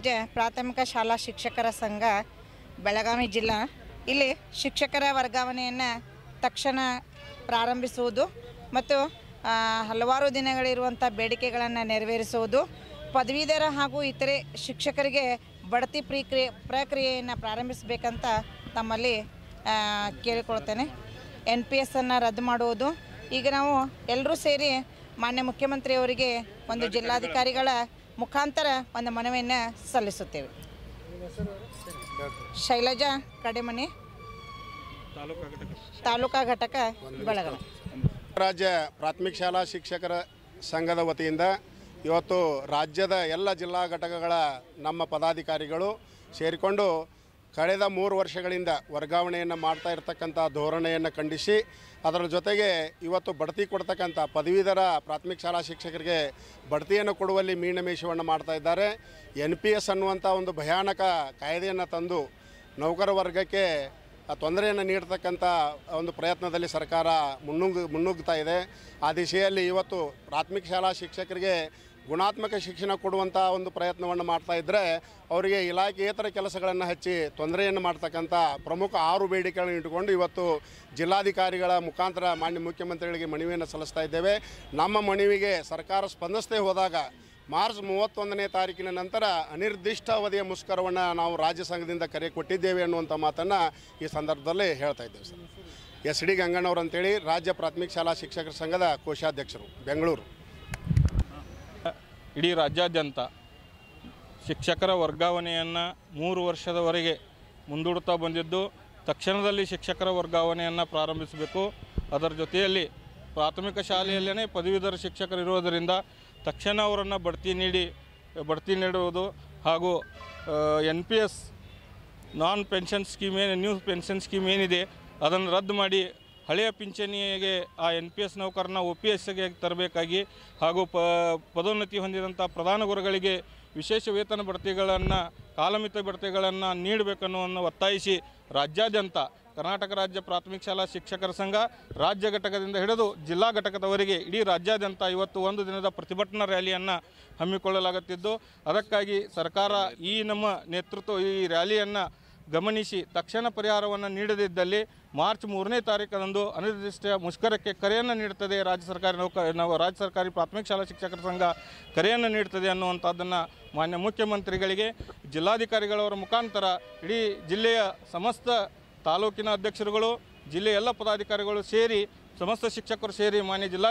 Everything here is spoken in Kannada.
ಜ ಪ್ರಾಥಮಿಕ ಶಾಲಾ ಶಿಕ್ಷಕರ ಸಂಘ ಬೆಳಗಾವಿ ಜಿಲ್ಲಾ ಇಲ್ಲಿ ಶಿಕ್ಷಕರ ವರ್ಗಾವಣೆಯನ್ನು ತಕ್ಷಣ ಪ್ರಾರಂಭಿಸುವುದು ಮತ್ತು ಆ, ಹಲವಾರು ದಿನಗಳಿರುವಂಥ ಬೇಡಿಕೆಗಳನ್ನು ನೆರವೇರಿಸುವುದು ಪದವೀಧರ ಹಾಗೂ ಇತರೆ ಶಿಕ್ಷಕರಿಗೆ ಬಡ್ತಿ ಪ್ರಕ್ರಿಯೆ ಪ್ರಕ್ರಿಯೆಯನ್ನು ಪ್ರಾರಂಭಿಸಬೇಕಂತ ತಮ್ಮಲ್ಲಿ ಆ, ಕೇಳಿಕೊಳ್ತೇನೆ ಎನ್ ಪಿ ಎಸ್ಸನ್ನು ರದ್ದು ಮಾಡುವುದು ಈಗ ನಾವು ಎಲ್ಲರೂ ಸೇರಿ ಮಾನ್ಯ ಮುಖ್ಯಮಂತ್ರಿಯವರಿಗೆ ಒಂದು ಜಿಲ್ಲಾಧಿಕಾರಿಗಳ ಮುಖಾಂತರ ಒಂದು ಮನವಿಯನ್ನು ಸಲ್ಲಿಸುತ್ತೇವೆ ಶೈಲಜಾ ಕಡೆಮನಿ ತಾಲೂಕಾ ಘಟಕ ಬೆಳಗಾವಿ ರಾಜ್ಯ ಪ್ರಾಥಮಿಕ ಶಾಲಾ ಶಿಕ್ಷಕರ ಸಂಘದ ವತಿಯಿಂದ ಇವತ್ತು ರಾಜ್ಯದ ಎಲ್ಲ ಜಿಲ್ಲಾ ಘಟಕಗಳ ನಮ್ಮ ಪದಾಧಿಕಾರಿಗಳು ಸೇರಿಕೊಂಡು ಕಳೆದ ಮೂರು ವರ್ಷಗಳಿಂದ ವರ್ಗಾವಣೆಯನ್ನು ಮಾಡ್ತಾ ಇರತಕ್ಕಂಥ ಧೋರಣೆಯನ್ನು ಖಂಡಿಸಿ ಅದರ ಜೊತೆಗೆ ಇವತ್ತು ಬಡ್ತಿ ಕೊಡ್ತಕ್ಕಂಥ ಪದವೀಧರ ಪ್ರಾಥಮಿಕ ಶಾಲಾ ಶಿಕ್ಷಕರಿಗೆ ಬಡ್ತಿಯನ್ನು ಕೊಡುವಲ್ಲಿ ಮೀನಮೇಷವನ್ನು ಮಾಡ್ತಾ ಇದ್ದಾರೆ ಎನ್ ಪಿ ಎಸ್ ಅನ್ನುವಂಥ ಒಂದು ಭಯಾನಕ ಕಾಯ್ದೆಯನ್ನು ತಂದು ನೌಕರ ವರ್ಗಕ್ಕೆ ಆ ತೊಂದರೆಯನ್ನು ನೀಡ್ತಕ್ಕಂಥ ಒಂದು ಪ್ರಯತ್ನದಲ್ಲಿ ಸರ್ಕಾರ ಮುನ್ನುಗ್ಗ ಮುನ್ನುಗ್ತಾ ಇದೆ ಆ ದಿಶೆಯಲ್ಲಿ ಇವತ್ತು ಪ್ರಾಥಮಿಕ ಶಾಲಾ ಶಿಕ್ಷಕರಿಗೆ ಗುಣಾತ್ಮಕ ಶಿಕ್ಷಣ ಕೊಡುವಂಥ ಒಂದು ಪ್ರಯತ್ನವನ್ನು ಮಾಡ್ತಾ ಇದ್ದರೆ ಅವರಿಗೆ ಇಲಾಖೆಯೇತರ ಕೆಲಸಗಳನ್ನು ಹಚ್ಚಿ ತೊಂದರೆಯನ್ನು ಮಾಡ್ತಕ್ಕಂಥ ಪ್ರಮುಖ ಆರು ಬೇಡಿಕೆಗಳನ್ನು ಇಟ್ಟುಕೊಂಡು ಇವತ್ತು ಜಿಲ್ಲಾಧಿಕಾರಿಗಳ ಮುಖಾಂತರ ಮಾನ್ಯ ಮುಖ್ಯಮಂತ್ರಿಗಳಿಗೆ ಮನವಿಯನ್ನು ಸಲ್ಲಿಸ್ತಾ ಇದ್ದೇವೆ ನಮ್ಮ ಮನವಿಗೆ ಸರ್ಕಾರ ಸ್ಪಂದಿಸದೇ ಹೋದಾಗ ಮಾರ್ಚ್ ಮೂವತ್ತೊಂದನೇ ತಾರೀಕಿನ ನಂತರ ಅನಿರ್ದಿಷ್ಟ ಅವಧಿಯ ಮುಷ್ಕರವನ್ನು ನಾವು ರಾಜ್ಯ ಸಂಘದಿಂದ ಕರೆ ಕೊಟ್ಟಿದ್ದೇವೆ ಅನ್ನುವಂಥ ಮಾತನ್ನು ಈ ಸಂದರ್ಭದಲ್ಲಿ ಹೇಳ್ತಾ ಇದ್ದೇವೆ ಸರ್ ಎಸ್ ಡಿ ಗಂಗಣ್ಣವ್ರು ಅಂತೇಳಿ ರಾಜ್ಯ ಪ್ರಾಥಮಿಕ ಶಾಲಾ ಶಿಕ್ಷಕರ ಸಂಘದ ಕೋಶಾಧ್ಯಕ್ಷರು ಬೆಂಗಳೂರು ಇಡೀ ರಾಜ್ಯಾದ್ಯಂತ ಶಿಕ್ಷಕರ ವರ್ಗಾವಣೆಯನ್ನು ಮೂರು ವರ್ಷದವರೆಗೆ ಮುಂದೂಡುತ್ತಾ ಬಂದಿದ್ದು ತಕ್ಷಣದಲ್ಲಿ ಶಿಕ್ಷಕರ ವರ್ಗಾವಣೆಯನ್ನು ಪ್ರಾರಂಭಿಸಬೇಕು ಅದರ ಜೊತೆಯಲ್ಲಿ ಪ್ರಾಥಮಿಕ ಶಾಲೆಯಲ್ಲೇ ಪದವೀಧರ ಶಿಕ್ಷಕರು ಇರುವುದರಿಂದ ತಕ್ಷಣ ಅವರನ್ನು ಬಡ್ತಿ ನೀಡಿ ಬಡ್ತಿ ನೀಡುವುದು ಹಾಗೂ ಎನ್ ಪಿ ಎಸ್ ನಾನ್ ಪೆನ್ಷನ್ ಸ್ಕೀಮ್ ಏನು ನ್ಯೂ ಪೆನ್ಷನ್ ಸ್ಕೀಮ್ ಏನಿದೆ ಅದನ್ನು ರದ್ದು ಮಾಡಿ ಹಳೆಯ ಪಿಂಚಣಿಗೆ ಆ ಎನ್ ಪಿ ಎಸ್ ನೌಕರನ ಒ ಪಿ ಎಸ್ಗೆ ತರಬೇಕಾಗಿ ಹಾಗೂ ಪ ಪದೋನ್ನತಿ ಹೊಂದಿದಂಥ ಪ್ರಧಾನ ಗುರುಗಳಿಗೆ ವಿಶೇಷ ವೇತನ ಬಡ್ತಿಗಳನ್ನು ಕಾಲಮಿತ ಬಡ್ತಿಗಳನ್ನು ನೀಡಬೇಕನ್ನುವನ್ನು ಒತ್ತಾಯಿಸಿ ರಾಜ್ಯಾದ್ಯಂತ ಕರ್ನಾಟಕ ರಾಜ್ಯ ಪ್ರಾಥಮಿಕ ಶಾಲಾ ಶಿಕ್ಷಕರ ಸಂಘ ರಾಜ್ಯ ಘಟಕದಿಂದ ಹಿಡಿದು ಜಿಲ್ಲಾ ಘಟಕದವರೆಗೆ ಇಡೀ ರಾಜ್ಯಾದ್ಯಂತ ಇವತ್ತು ಒಂದು ದಿನದ ಪ್ರತಿಭಟನಾ ರ್ಯಾಲಿಯನ್ನು ಹಮ್ಮಿಕೊಳ್ಳಲಾಗುತ್ತಿದ್ದು ಅದಕ್ಕಾಗಿ ಸರ್ಕಾರ ಈ ನಮ್ಮ ನೇತೃತ್ವ ಈ ರ್ಯಾಲಿಯನ್ನು ಗಮನಿಸಿ ತಕ್ಷಣ ಪರಿಹಾರವನ್ನು ನೀಡದಿದ್ದಲ್ಲಿ ಮಾರ್ಚ್ ಮೂರನೇ ತಾರೀಕರಂದು ಅನಿರ್ದಿಷ್ಟ ಮುಷ್ಕರಕ್ಕೆ ಕರೆಯನ್ನು ನೀಡುತ್ತದೆ ರಾಜ್ಯ ಸರ್ಕಾರಿ ನೌಕ ನಾವು ರಾಜ್ಯ ಸರ್ಕಾರಿ ಪ್ರಾಥಮಿಕ ಶಾಲಾ ಶಿಕ್ಷಕರ ಸಂಘ ಕರೆಯನ್ನು ನೀಡುತ್ತದೆ ಅನ್ನುವಂಥದ್ದನ್ನು ಮಾನ್ಯ ಮುಖ್ಯಮಂತ್ರಿಗಳಿಗೆ ಜಿಲ್ಲಾಧಿಕಾರಿಗಳವರ ಮುಖಾಂತರ ಇಡೀ ಜಿಲ್ಲೆಯ ಸಮಸ್ತ ತಾಲೂಕಿನ ಅಧ್ಯಕ್ಷರುಗಳು ಜಿಲ್ಲೆಯ ಎಲ್ಲ ಪದಾಧಿಕಾರಿಗಳು ಸೇರಿ ಸಮಸ್ತ ಶಿಕ್ಷಕರು ಸೇರಿ ಮಾನ್ಯ ಜಿಲ್ಲಾ